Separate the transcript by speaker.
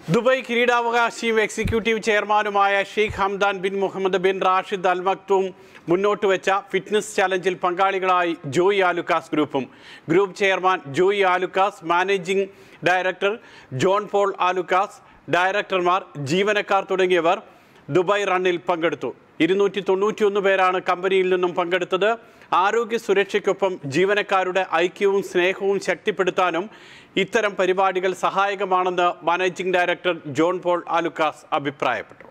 Speaker 1: Dubai കിരീടാവകാശിയും executive ചെയർമാനുമായ Sheikh Hamdan bin Mohammed bin Rashid Al Maktoum മുന്നോട്ട് വെച്ച ഫിറ്റ്നസ് ചലഞ്ചിൽ പങ്കാളികളായി ജോയി ആലുക്കാസ് ഗ്രൂപ്പും group chairman Joy Alukkas managing director John Paul Alukkas ഡയറക്ടർമാർ ജീവനക്കാർ തുടങ്ങിയവർ ദുബായ് റണ്ണിൽ പങ്കെടുത്തു ഇരുന്നൂറ്റി തൊണ്ണൂറ്റിയൊന്ന് പേരാണ് കമ്പനിയിൽ നിന്നും പങ്കെടുത്തത് ആരോഗ്യ സുരക്ഷയ്ക്കൊപ്പം ജീവനക്കാരുടെ ഐക്യവും സ്നേഹവും ശക്തിപ്പെടുത്താനും ഇത്തരം പരിപാടികൾ സഹായകമാണെന്ന് മാനേജിംഗ് ഡയറക്ടർ ജോൺ പോൾ ആലുക്കാസ് അഭിപ്രായപ്പെട്ടു